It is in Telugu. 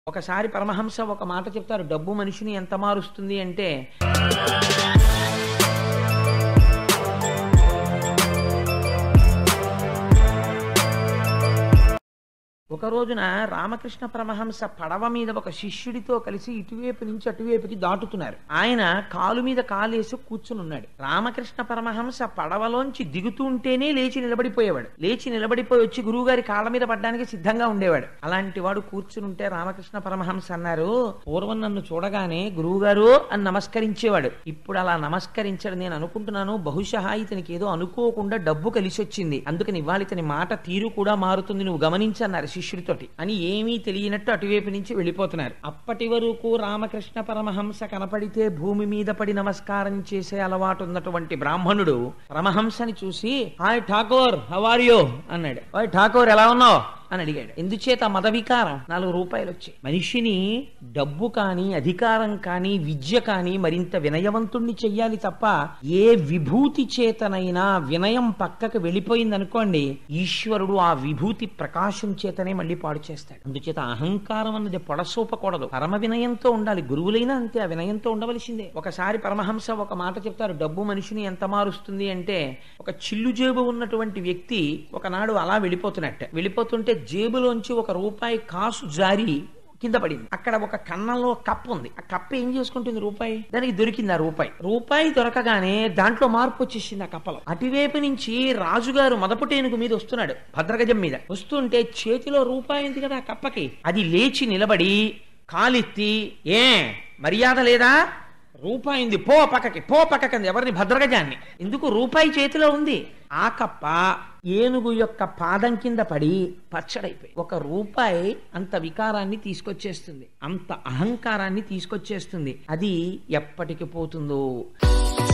ఒకసారి పరమహంస ఒక మాట చెప్తారు డబ్బు మనిషిని ఎంత మారుస్తుంది అంటే ఒక రోజున రామకృష్ణ పరమహంస పడవ మీద ఒక శిష్యుడితో కలిసి ఇటువైపు నుంచి అటువైపుకి దాటుతున్నారు ఆయన కాలు మీద కాలేసి కూర్చుని ఉన్నాడు రామకృష్ణ పరమహంస పడవలోంచి దిగుతుంటేనే లేచి నిలబడిపోయేవాడు లేచి నిలబడిపోయి వచ్చి గురువుగారి కాళ్ళ మీద పడ్డానికి సిద్ధంగా ఉండేవాడు అలాంటి వాడు కూర్చుని ఉంటే రామకృష్ణ పరమహంస అన్నారు పూర్వం నన్ను చూడగానే గురువుగారు అని నమస్కరించేవాడు ఇప్పుడు అలా నమస్కరించాడు నేను అనుకుంటున్నాను బహుశా ఇతనికి ఏదో అనుకోకుండా డబ్బు కలిసి వచ్చింది అందుకని ఇవాళ ఇతని మాట తీరు కూడా మారుతుంది నువ్వు గమనించన్నారు శిష్యుడితోటి అని ఏమీ తెలియనట్టు అటువైపు నుంచి వెళ్ళిపోతున్నారు అప్పటి వరకు రామకృష్ణ పరమహంస కనపడితే భూమి మీద పడి నమస్కారం చేసే అలవాటు ఉన్నటువంటి బ్రాహ్మణుడు పరమహంసని చూసి హాయ్ ఠాకూర్ హవార్ యూ అన్నాడు హాయ్ ఠాకూర్ ఎలా ఉన్నావు అని అడిగాడు ఎందుచేత మద వికారం నాలుగు రూపాయలు వచ్చాయి మనిషిని డబ్బు కానీ అధికారం కానీ విద్య కానీ మరింత వినయవంతుణ్ణి చెయ్యాలి తప్ప ఏ విభూతి చేతనైనా వినయం పక్కకు వెళ్ళిపోయింది అనుకోండి ఈశ్వరుడు ఆ విభూతి ప్రకాశం చేతనే మళ్ళీ పాడు చేస్తాడు అందుచేత అహంకారం అన్నది పొడసూపకూడదు పరమ వినయంతో ఉండాలి గురువులైనా అంతే ఆ వినయంతో ఉండవలసిందే ఒకసారి పరమహంస ఒక మాట చెప్తారు డబ్బు మనిషిని ఎంత మారుస్తుంది అంటే ఒక చిల్లు జేబు ఉన్నటువంటి వ్యక్తి ఒకనాడు అలా వెళ్ళిపోతున్నట్ట వెళ్ళిపోతుంటే జేబులోంచి ఒక రూపాయి కాసు జారి కింద పడింది అక్కడ ఒక కన్నంలో కప్పు ఉంది ఆ కప్పు ఏం చేసుకుంటుంది రూపాయి దానికి దొరికింది ఆ రూపాయి రూపాయి దొరకగానే దాంట్లో మార్పు వచ్చేసింది ఆ కప్పలో అటువైపు నుంచి రాజుగారు మదపుటేనుగు మీద వస్తున్నాడు భద్రగజం మీద వస్తుంటే చేతిలో రూపాయి ఉంది కదా ఆ కప్పకి అది లేచి నిలబడి కాలెత్తి ఏ మర్యాద లేదా రూపాయి ఉంది పో పక్కకి పో పక్కకి అంది ఎవరిని భద్రగజాన్ని ఎందుకు రూపాయి చేతిలో ఉంది ఆ కప్ప ఏనుగు యొక్క పాదం కింద పడి పచ్చడైపోయి ఒక రూపాయి అంత వికారాన్ని తీసుకొచ్చేస్తుంది అంత అహంకారాన్ని తీసుకొచ్చేస్తుంది అది ఎప్పటికి పోతుందో